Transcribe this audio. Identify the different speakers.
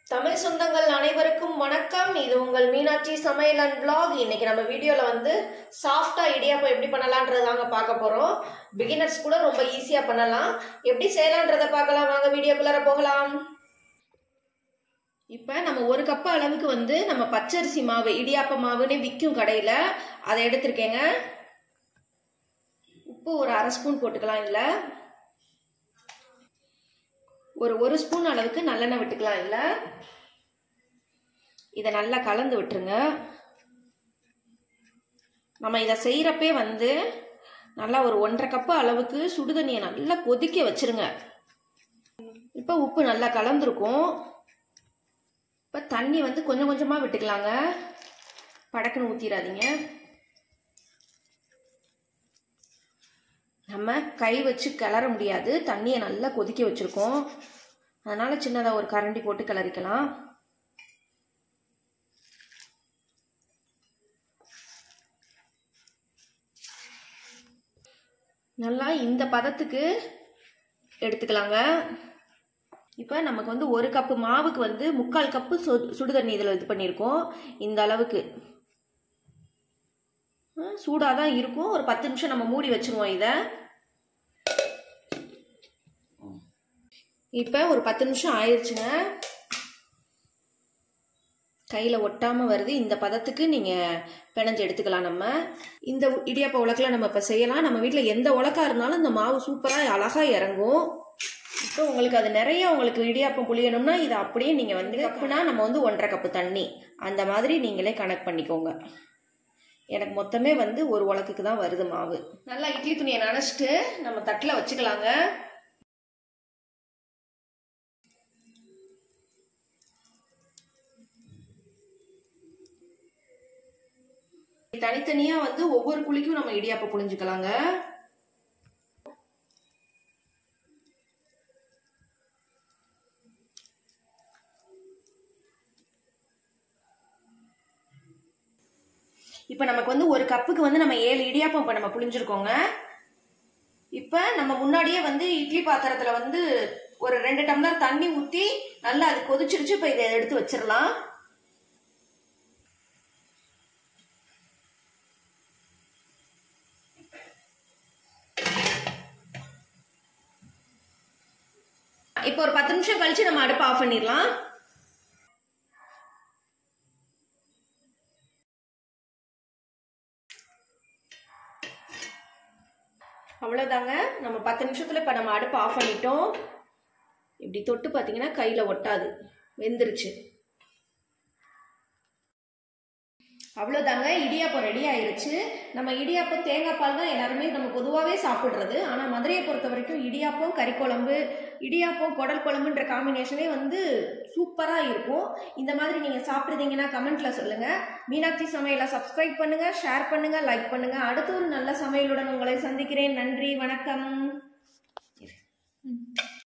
Speaker 1: தமிழ் சொந்தங்கள் அனைவருக்கும் வணக்கம் இது உங்கள் மீனாட்சி சமையல் அண்ட் vlog இன்னைக்கு நம்ம வீடியோல வந்து சாஃப்டா இடியாப்பம் எப்படி பண்ணலான்றது தாங்க பார்க்க போறோம் பிகினர்ஸ் கூட ரொம்ப ஈஸியா பண்ணலாம் எப்படி செய்யலான்றத பார்க்கலாம் வாங்க வீடியோக்குள்ளார போகலாம் இப்போ நம்ம ஒரு கப் அளவுக்கு வந்து நம்ம பச்சரிசி மாவு இடியாப்ப மாவுன்னு விற்கும் கடையில் அதை எடுத்திருக்கேங்க உப்பு ஒரு அரை ஸ்பூன் போட்டுக்கலாம் இல்லை ஒரு ஒரு ஸ்பூன் அளவுக்கு நல்லெண்ணெய் விட்டுக்கலாம் இல்லை இதை நல்லா கலந்து விட்டுருங்க நம்ம இதை செய்கிறப்பே வந்து நல்லா ஒரு ஒன்றரை கப்பு அளவுக்கு சுடுதண்ணியை நல்லா கொதிக்க வச்சிருங்க இப்போ உப்பு நல்லா கலந்துருக்கும் இப்போ தண்ணி வந்து கொஞ்சம் கொஞ்சமாக விட்டுக்கலாங்க படக்குன்னு ஊற்றிடாதீங்க நம்ம கை வச்சு கிளற முடியாது தண்ணியை நல்லா கொதிக்க வச்சுருக்கோம் அதனால் சின்னதாக ஒரு கரண்டி போட்டு கிளறிக்கலாம் நல்லா இந்த பதத்துக்கு எடுத்துக்கலாங்க இப்போ நமக்கு வந்து ஒரு கப்பு மாவுக்கு வந்து முக்கால் கப்பு சு சுடு தண்ணி இதில் இது பண்ணியிருக்கோம் இந்த அளவுக்கு சூடாக தான் இருக்கும் ஒரு பத்து நிமிஷம் நம்ம மூடி வச்சுருவோம் இதை இப்போ ஒரு பத்து நிமிஷம் ஆயிடுச்சுங்க கையில் ஒட்டாமல் வருது இந்த பதத்துக்கு நீங்கள் பிணைஞ்சு எடுத்துக்கலாம் நம்ம இந்த இடியாப்ப உலக்கில் நம்ம இப்போ செய்யலாம் நம்ம வீட்டில் எந்த உலக்கா இருந்தாலும் இந்த மாவு சூப்பராக அழகாக இறங்கும் இப்போ உங்களுக்கு அது நிறைய உங்களுக்கு இடியாப்பம் புளியணும்னா இதை அப்படியே நீங்கள் வந்து கப்புனா நம்ம வந்து ஒன்றரை கப்பு தண்ணி அந்த மாதிரி நீங்களே கனெக்ட் பண்ணிக்கோங்க எனக்கு மொத்தமே வந்து ஒரு உலக்குக்கு தான் வருது மாவு நல்லா இட்லி துணியை நனைச்சிட்டு நம்ம தட்டில் வச்சுக்கலாங்க தனித்தனியா வந்து ஒவ்வொரு குழிக்கும் நம்ம இடியாப்ப புழிஞ்சுக்கலாங்க இப்போ நமக்கு வந்து ஒரு கப்புக்கு வந்து நம்ம ஏழு இடியாப்பம் இப்போ நம்ம புளிஞ்சிருக்கோங்க இப்போ நம்ம முன்னாடியே வந்து இட்லி பாத்திரத்தில் வந்து ஒரு ரெண்டு டம்ளர் தண்ணி ஊற்றி நல்லா அது கொதிச்சிருச்சு இப்போ இதை எடுத்து வச்சிடலாம் இப்போ ஒரு பத்து நிமிஷம் கழிச்சு நம்ம அடுப்பு ஆஃப் பண்ணிடலாம் அவ்வளோதாங்க நம்ம பத்து நிமிஷத்தில் இப்போ நம்ம அடுப்பு ஆஃப் பண்ணிட்டோம் இப்படி தொட்டு பார்த்தீங்கன்னா கையில் ஒட்டாது வெந்துருச்சு அவ்வளோதாங்க இடியாப்பம் ரெடி ஆயிருச்சு நம்ம இடியாப்பம் தேங்காய் பால் தான் எல்லாருமே நம்ம பொதுவாகவே சாப்பிட்றது ஆனால் மதுரையை பொறுத்த வரைக்கும் இடியாப்பம் கறிக்குழம்பு இடியாப்பம் குடல் குழம்புன்ற காம்பினேஷனே வந்து சூப்பராக இருக்கும் இந்த மாதிரி நீங்கள் சாப்பிட்றீங்கன்னா கமெண்ட்டில் சொல்லுங்கள் மீனாட்சி சமையலை சப்ஸ்கிரைப் பண்ணுங்கள் ஷேர் பண்ணுங்கள் லைக் பண்ணுங்கள் அடுத்த ஒரு நல்ல சமையலுடன் உங்களை சந்திக்கிறேன் நன்றி வணக்கம்